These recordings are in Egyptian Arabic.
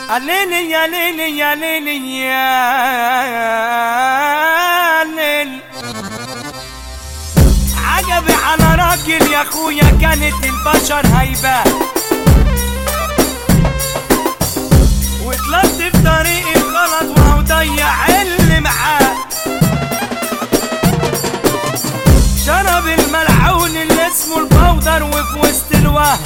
ليلي يا ليلي يا ليلي يا ليل عجبي على راجل يا اخويا كانت البشر هيبة وطلعت في طريق الغلط وهو ضيع اللي معاه شرب الملعون اللي اسمه البودر وفي وسط الوهم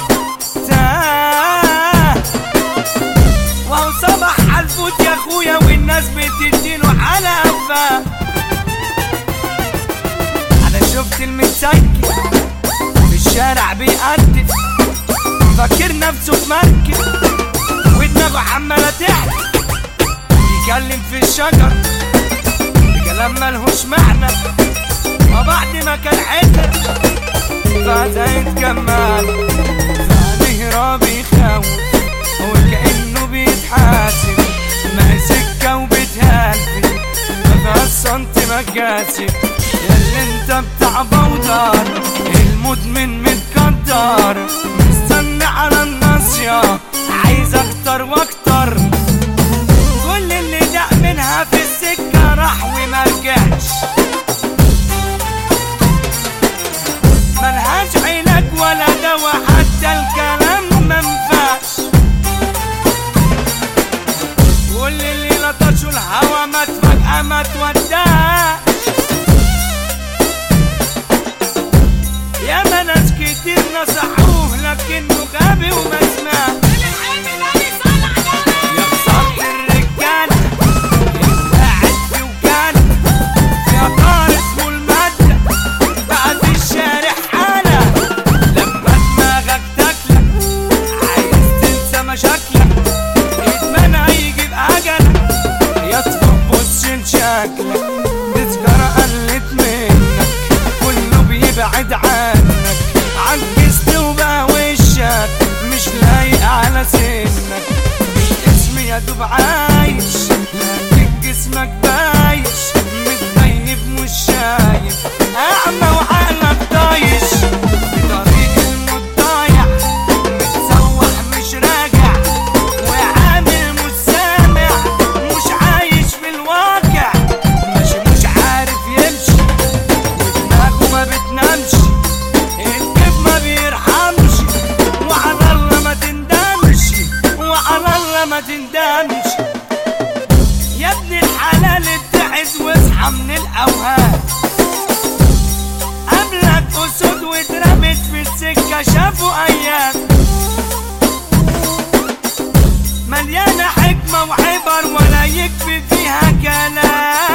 تاه وهو صبح عالفوت يا اخويا والناس بتديله على قفاه انا شفت المتسكر في الشارع بيقدم فاكر نفسه في مركب ودماغه عماله تحكي بيكلم في الشجر بكلام ملهوش معنى وبعد ما كان حتر فاتا يتكمل فنهرة بيخوف وكأنه بيتحاسب ما سكة وبتهلفت ما فيهاش سنت مكاسب ياللي انت بتاع بودر المدمن متقدر مستني على الناصية عايز اكتر واكتر كل اللي دق منها في السكة راح وما رجعش ملهاش علاج ولا دوا حتى الكلام منفعش كل اللي لطشوا الهوا مات فجأة ما توداش يا ما ناس كتير نصحوه لكنه غبي وما سمعش يا خسارة الرجالة اللي قاعد في وكالة يا طار اسمه المادة بقى في الشارع حالة لما دماغك تاكلك عايز تنسى مشاكلك ادمان هيجيب اجلك يا تبص لشكلك تذكرة قلت منك كله بيبعد عنك عجزت وبقى وشك مش لايق على سنك الاسم يا دوب عايش لكن جسمك بايش متغيب مش شايف اعمى وعقلك طايش في طريق الموت ضايع متسوح مش راجع وعامل مش سامع مش عايش في الواقع ماشي مش عارف يمشي ودماغه ما بتنامش الكيف ما بيرحمش وعلى الله ما تندمش وعلى الله ما تندمش يا ابن الحلال اتعز واصحى من الاوهام قبلك اسود واترمت في السكه شافوا ايام مليانه حكمه وعبر ولا يكفي فيها كلام